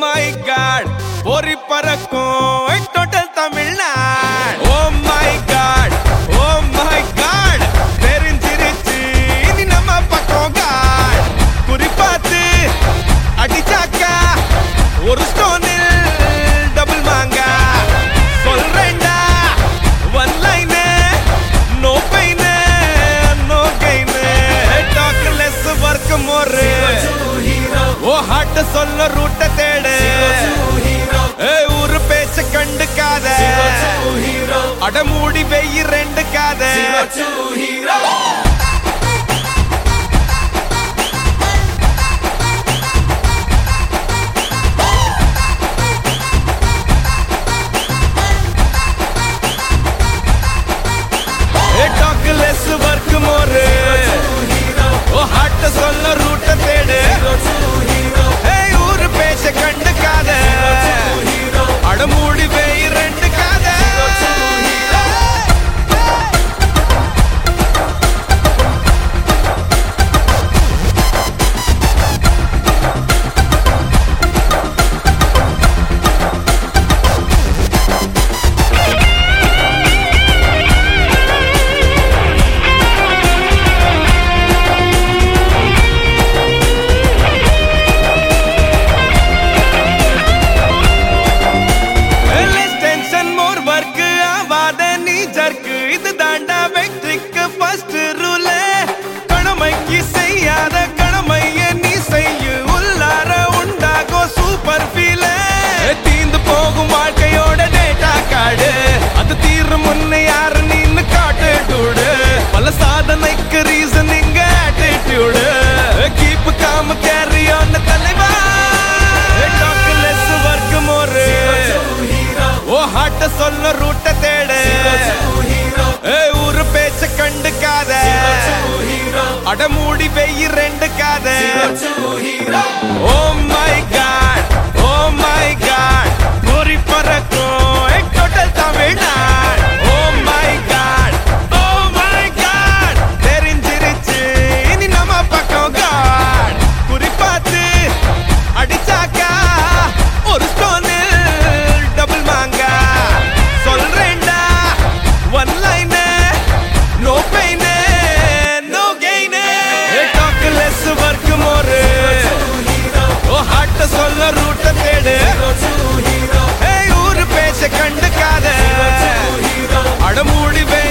my god பொறி பறக்கும் total Tamil Nadu oh my god oh my god தெரிஞ்சிருச்சு இனி நம்ம பக்கம் காட் குறிப்பாத்து அடிச்சாக்கா ஒரு ஸ்டோனில் டபுள் மாங்கா சொல்றேன்டா one line no pain no gain talk less work more oh hard சொல்ல ரூட்ட தேடு ஏய் ஊரு பேச்ச கண்டுக்காத அடமூடி வெயி ரெண்டு காத டாக்லெஸ் ஒர்க் மோர் ஓ ஹார்ட் சொல்ல ரூட்ட தேடு ஏய் ஊரு பேச்ச கண்டுக்காத அடமூடி வெயி ரெண்டு காத லெஸ் டென்ஷன் மோர் ஒர்க் ஆவாத நீ ஜர்க்கு இது தாண்டா வெற்றிக்கு ஃபர்ஸ்ட் ரூல் கடமைக்கு செய்யாத கடமைய நீ செய்யு உள்ளார உண்டாகும் சூப்பர் ஃபீல் தீந்து போகும் வாழ்க்கையோட டேட்டா கார்டு அது தீரும் முன்ன யாரு நீன்னு காட்டு டூடு பல சாதனைக்கு ரீசன் இங்க attitude keep calm carry on தலைவா டாக்லெஸ் ஒர்க் மோர் ஓ ஹாட்ட சொல்ல ரூட்ட தேடு ஏய் ஊரு பேச்ச கண்டுக்காத அடமூடி வெயி ரெண்டு காத oh my god oh my god பொறி பறக்கும் total Tamil Nadu oh my god oh my god தெரிஞ்சிருச்சு இனி நம்ம பக்கம் காட் குறிப்பாத்து அடிச்சாக்கா ஒரு ஸ்டோனு டபுள் மாங்கா சொல்றேன்டா one line no pain no gain talk less work more oh hard சொல்ல ரூட்ட தேடு ஏய் ஊரு பேச்ச கண்டுக்காத அடமூடி வே